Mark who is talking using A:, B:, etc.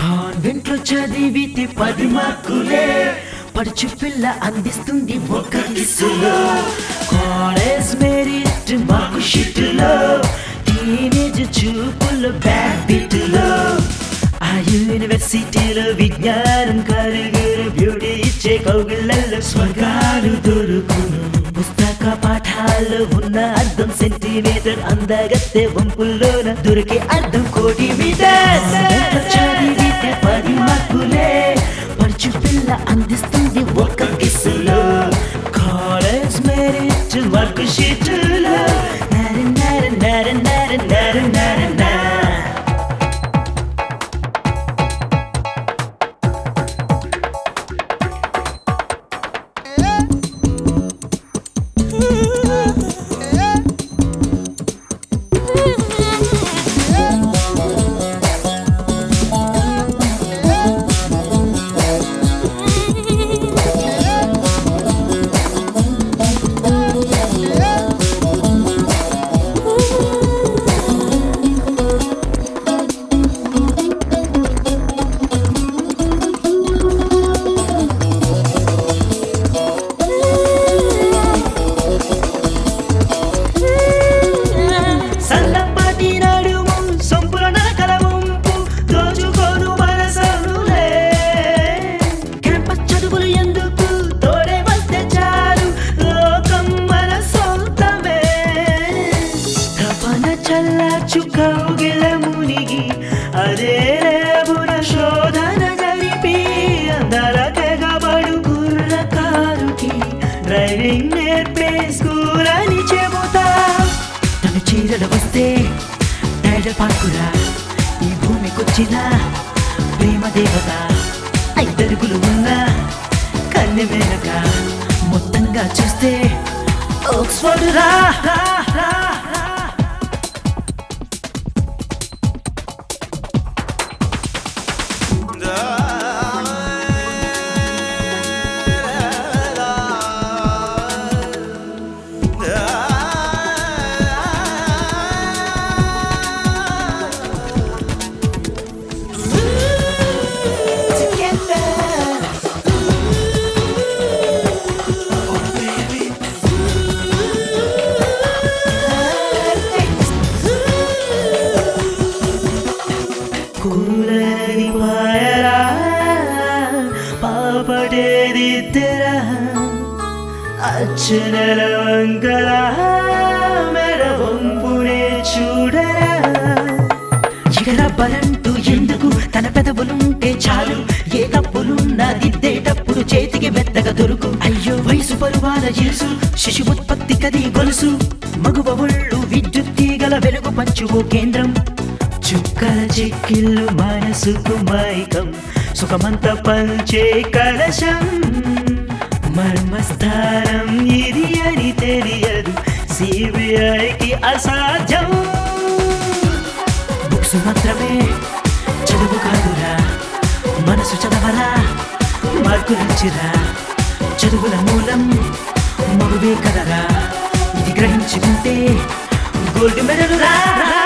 A: Convent లో చదివితే పది మార్కులే పడుచు పిల్ల అందిస్తుంది ఒక కిసులో కాలేజ్ మెరిట్ మార్కు షీట్లో టీనేజ్ చూపులు బ్యాక్ బిట్లో ఆ యూనివర్సిటీలో విజ్ఞానం కలుగురు బ్యూటీ ఇచ్చే కౌగిళ్ళల్లో స్వర్గాలు దొరుకును పుస్తక పాఠాల్లో ఉన్న అర్థం సెంటీమీటర్ అందగత్తె వంపుల్లోన దొరికే అర్థం కోటి మీటర్ చదివితే పది మార్కులే పడుచు పిల్ల అందిస్తుంది ఒక కిస్సులో కాలేజ్ మెరిట్ మార్కు షీట్లో నర నర నర నర నర నర నర సన్నపాటి నడుము సొంపుల నరకల వంపు దోచుకోను మనసనులే క్యాంపస్ చదువులు ఎందుకు తోడే వస్తే చాలు లోకం మన సొంతమే తపన చల్లార్చు కౌగిల మునిగి అదే రేవున శోధన జరిపి అందరకెగబడు కుర్రకారుకి డ్రైవింగ్ నేర్పే స్కూల్ అని చెబుతా తను చీరలు వస్తే టైలర్ పార్కురా ఈ భూమికొచ్చిన ప్రేమ దేవత ఐదరుగులు ఉన్న కన్నె వెనక మొత్తంగా చూస్తే ఆక్స్ఫర్డ్ రా రా, రా, రా. కూలని పాయరా పాపడేది తెరా అచ్చనల వంకల మెడ వంపునే చూడరా ఇకర బలంటూ ఎందుకు తన పెదవులుంటే చాలు ఏ తప్పులున్నా దిద్దేటప్పుడు చేతికి మెత్తగా దొరుకు అయ్యో వయసు పరువాల యేసు శిశు ఉత్పత్తి కది గొలుసు మగువ ఒళ్ళు విద్యుత్ తీగల వెలుగు పంచుకో కేంద్రం చుక్కల చెక్కిళ్ళు మనసుకు మైకం సుఖమంత పంచే కలశం మర్మస్థానం ఇది అని తెలియదు సిబిఐకి అసాధ్యం బుక్స్ మాత్రమే చదువు కాదురా మనసు చదవరా మార్కులిచ్చిరా చదువుల మూలం మగువే కదరా ఇది గ్రహించుకుంటే గోల్డ్ మెడల్ రా రా,